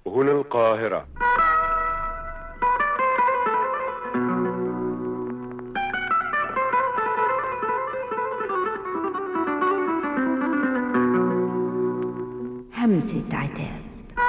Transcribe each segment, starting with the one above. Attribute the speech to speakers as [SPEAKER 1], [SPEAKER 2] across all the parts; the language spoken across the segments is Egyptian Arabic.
[SPEAKER 1] هنا القاهرة
[SPEAKER 2] همسة عتاب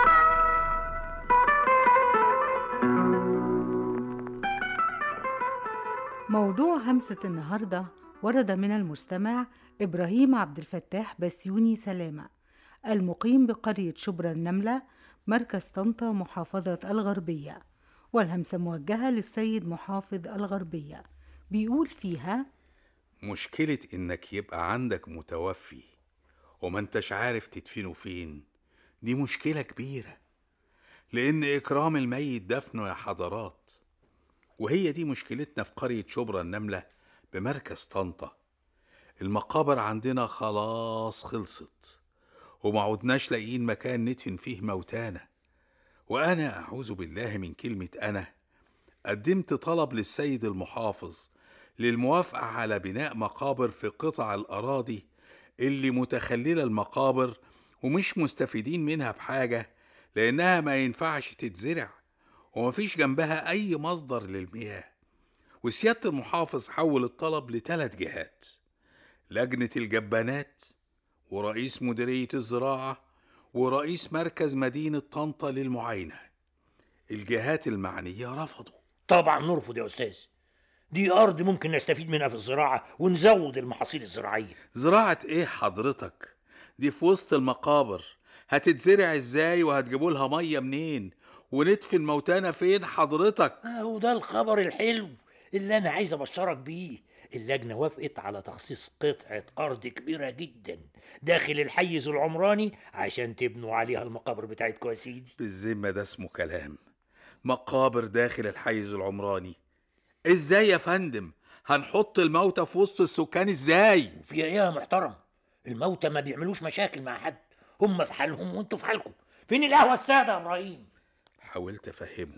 [SPEAKER 3] موضوع همسة النهاردة ورد من المستمع إبراهيم عبد الفتاح بسيوني سلامة المقيم بقرية شبرا النملة مركز طنطا محافظة الغربية والهمسة موجهة للسيد محافظ الغربية بيقول فيها
[SPEAKER 4] مشكلة إنك يبقى عندك متوفي وما انتش عارف تدفنه فين دي مشكلة كبيرة لأن إكرام الميت دفنه يا حضرات وهي دي مشكلتنا في قرية شبرا النملة بمركز طنطا المقابر عندنا خلاص خلصت وما عدناش لاقيين مكان ندفن فيه موتانا وأنا أعوذ بالله من كلمة أنا قدمت طلب للسيد المحافظ للموافقة على بناء مقابر في قطع الأراضي اللي متخللة المقابر ومش مستفيدين منها بحاجة لأنها ما ينفعش تتزرع ومفيش جنبها أي مصدر للمياه وسيادة المحافظ حول الطلب لثلاث جهات لجنة الجبانات ورئيس مديرية الزراعة ورئيس مركز مدينة طنطا للمعاينة الجهات المعنية رفضوا
[SPEAKER 5] طبعا نرفض يا أستاذ دي أرض ممكن نستفيد منها في الزراعة ونزود المحاصيل الزراعية
[SPEAKER 4] زراعة ايه حضرتك دي في وسط المقابر هتتزرع ازاي وهتجيبوا لها ميه منين وندفن موتانا فين حضرتك
[SPEAKER 5] أهو ده الخبر الحلو اللي أنا عايز أبشرك بيه اللجنة وافقت على تخصيص قطعة أرض كبيرة جدا داخل الحيز العمراني عشان تبنوا عليها المقابر بتاعتكم يا سيدي
[SPEAKER 4] بالذمة ده اسمه كلام مقابر داخل الحيز العمراني ازاي يا فندم هنحط الموتى في وسط السكان ازاي
[SPEAKER 5] وفيها إيه يا محترم الموتى ما بيعملوش مشاكل مع حد هم في حالهم وانتوا في حالكم فين القهوة السادة يا إبراهيم
[SPEAKER 4] حاولت افهمه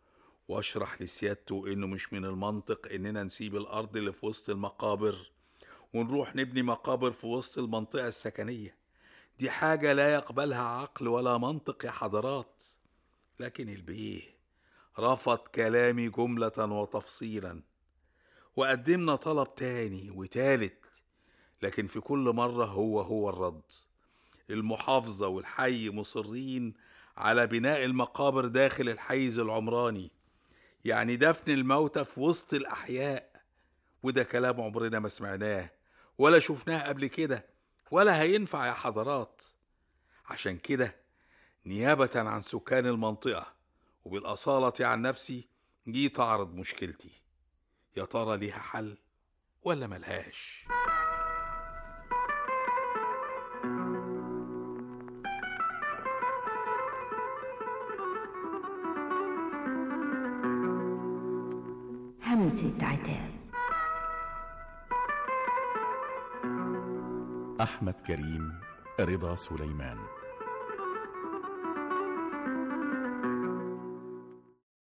[SPEAKER 4] واشرح لسيادته انه مش من المنطق اننا نسيب الارض اللي في وسط المقابر ونروح نبني مقابر في وسط المنطقة السكنية دي حاجة لا يقبلها عقل ولا منطق يا حضرات لكن البيه رفض كلامي جملة وتفصيلا وقدمنا طلب تاني وتالت لكن في كل مرة هو هو الرد المحافظة والحي مصرين على بناء المقابر داخل الحيز العمراني يعني دفن الموتى في وسط الأحياء وده كلام عمرنا ما سمعناه ولا شفناه قبل كده ولا هينفع يا حضرات عشان كده نيابة عن سكان المنطقة وبالأصالة عن نفسي جيت أعرض مشكلتي يا ترى ليها حل ولا ملهاش
[SPEAKER 2] همسة عتاب
[SPEAKER 6] أحمد كريم رضا سليمان